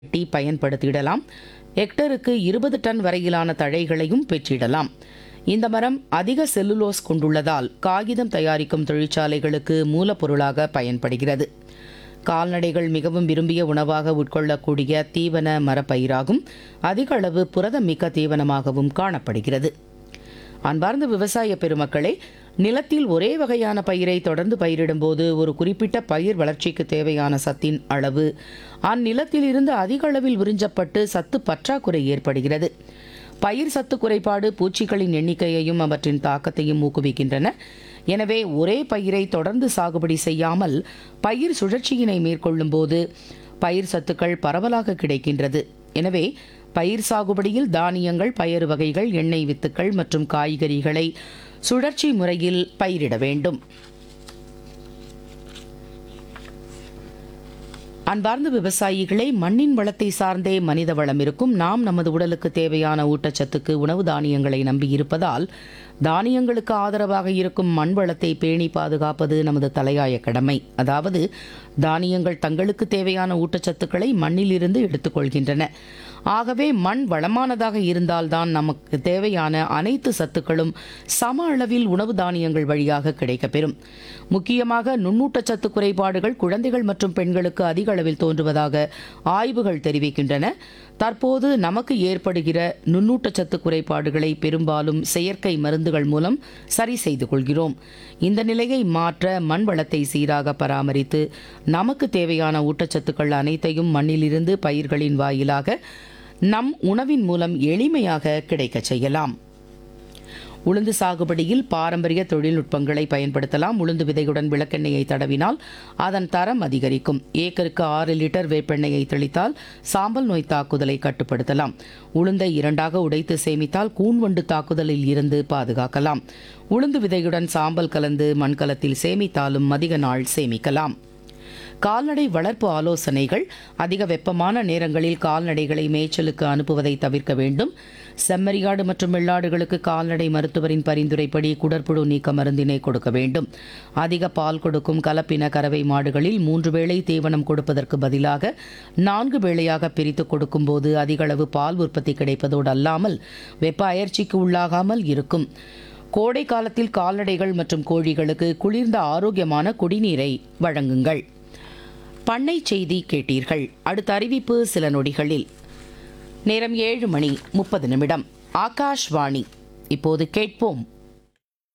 வெட்டி பயன்படுத்திடலாம் ஹெக்டருக்கு இருபது டன் வரையிலான தழைகளையும் பெற்றிடலாம் இந்த மரம் அதிக செல்லுலோஸ் கொண்டுள்ளதால் காகிதம் தயாரிக்கும் தொழிற்சாலைகளுக்கு மூலப்பொருளாக பயன்படுகிறது கால்நடைகள் மிகவும் விரும்பிய உணவாக உட்கொள்ளக்கூடிய தீவன மரப்பயிராகும் அதிக அளவு புரதமிக்க தீவனமாகவும் காணப்படுகிறது அன்பார்ந்த விவசாய பெருமக்களே நிலத்தில் ஒரே வகையான பயிரை தொடர்ந்து பயிரிடும்போது ஒரு குறிப்பிட்ட பயிர் வளர்ச்சிக்கு தேவையான சத்தின் அளவு அந்நிலத்தில் இருந்து அதிக அளவில் உறிஞ்சப்பட்டு சத்து பற்றாக்குறை ஏற்படுகிறது பயிர் சத்து குறைபாடு பூச்சிகளின் எண்ணிக்கையையும் அவற்றின் தாக்கத்தையும் ஊக்குவிக்கின்றன எனவே ஒரே பயிரை தொடர்ந்து சாகுபடி செய்யாமல் பயிர் சுழற்சியினை மேற்கொள்ளும் போது பயிர் சத்துக்கள் பரவலாக கிடைக்கின்றது எனவே பயிர் சாகுபடியில் தானியங்கள் பயறு வகைகள் எண்ணெய் வித்துக்கள் மற்றும் காய்கறிகளை சுழற்சி முறையில் பயிரிட வேண்டும் அன்பார்ந்த விவசாயிகளை மண்ணின் வளத்தை சார்ந்தே மனித வளம் இருக்கும் நாம் நமது உடலுக்கு தேவையான ஊட்டச்சத்துக்கு உணவு தானியங்களை நம்பியிருப்பதால் தானியங்களுக்கு ஆதரவாக இருக்கும் மண் வளத்தை பேணி பாதுகாப்பது நமது தலையாய கடமை அதாவது தானியங்கள் தங்களுக்கு தேவையான ஊட்டச்சத்துக்களை மண்ணிலிருந்து எடுத்துக்கொள்கின்றன ஆகவே மண் வளமானதாக இருந்தால்தான் நமக்கு தேவையான அனைத்து சத்துக்களும் சம அளவில் உணவு தானியங்கள் வழியாக கிடைக்கப்பெறும் முக்கியமாக நுண்ணூட்டச்சத்து குறைபாடுகள் குழந்தைகள் மற்றும் பெண்களுக்கு அதிக அளவில் தோன்றுவதாக ஆய்வுகள் தெரிவிக்கின்றன தற்போது நமக்கு ஏற்படுகிற நுண்ணூட்டச்சத்து குறைபாடுகளை பெரும்பாலும் செயற்கை மருந்துகள் மூலம் சரி செய்து கொள்கிறோம் இந்த நிலையை மாற்ற மண் வளத்தை சீராக பராமரித்து நமக்கு தேவையான ஊட்டச்சத்துக்கள் அனைத்தையும் மண்ணிலிருந்து பயிர்களின் வாயிலாக நம் உணவின் மூலம் எளிமையாக கிடைக்கச் செய்யலாம் உளுந்து சாகுபடியில் பாரம்பரிய தொழில்நுட்பங்களை பயன்படுத்தலாம் உளுந்து விதையுடன் விளக்கெண்ணெயை தடவினால் அதன் தரம் அதிகரிக்கும் ஏக்கருக்கு ஆறு லிட்டர் வேப்பெண்ணெயை தெளித்தால் சாம்பல் நோய் தாக்குதலை கட்டுப்படுத்தலாம் உளுந்தை இரண்டாக உடைத்து சேமித்தால் கூன்வண்டு தாக்குதலில் இருந்து பாதுகாக்கலாம் உளுந்து விதையுடன் சாம்பல் கலந்து மண்கலத்தில் சேமித்தாலும் அதிக நாள் சேமிக்கலாம் கால்நடை வளர்ப்பு ஆலோசனைகள் அதிக வெப்பமான நேரங்களில் கால்நடைகளை மேய்ச்சலுக்கு அனுப்புவதை தவிர்க்க வேண்டும் செம்மறியாடு மற்றும் வெள்ளாடுகளுக்கு கால்நடை மருத்துவரின் பரிந்துரைப்படி குடற்புழு நீக்க மருந்தினை கொடுக்க வேண்டும் அதிக பால் கொடுக்கும் கலப்பின கறவை மாடுகளில் மூன்று வேளை தீவனம் கொடுப்பதற்கு பதிலாக நான்கு வேளையாக பிரித்து கொடுக்கும்போது அதிக அளவு பால் உற்பத்தி கிடைப்பதோடு அல்லாமல் வெப்ப அயற்சிக்கு உள்ளாகாமல் இருக்கும் கோடை காலத்தில் கால்நடைகள் மற்றும் கோழிகளுக்கு குளிர்ந்த ஆரோக்கியமான குடிநீரை வழங்குங்கள் பண்ணை செய்தி கேட்டீர்கள் அடுத்த அறிவிப்பு சில நொடிகளில் நேரம் ஏழு மணி முப்பது நிமிடம் ஆகாஷ்வாணி இப்போது கேட்போம்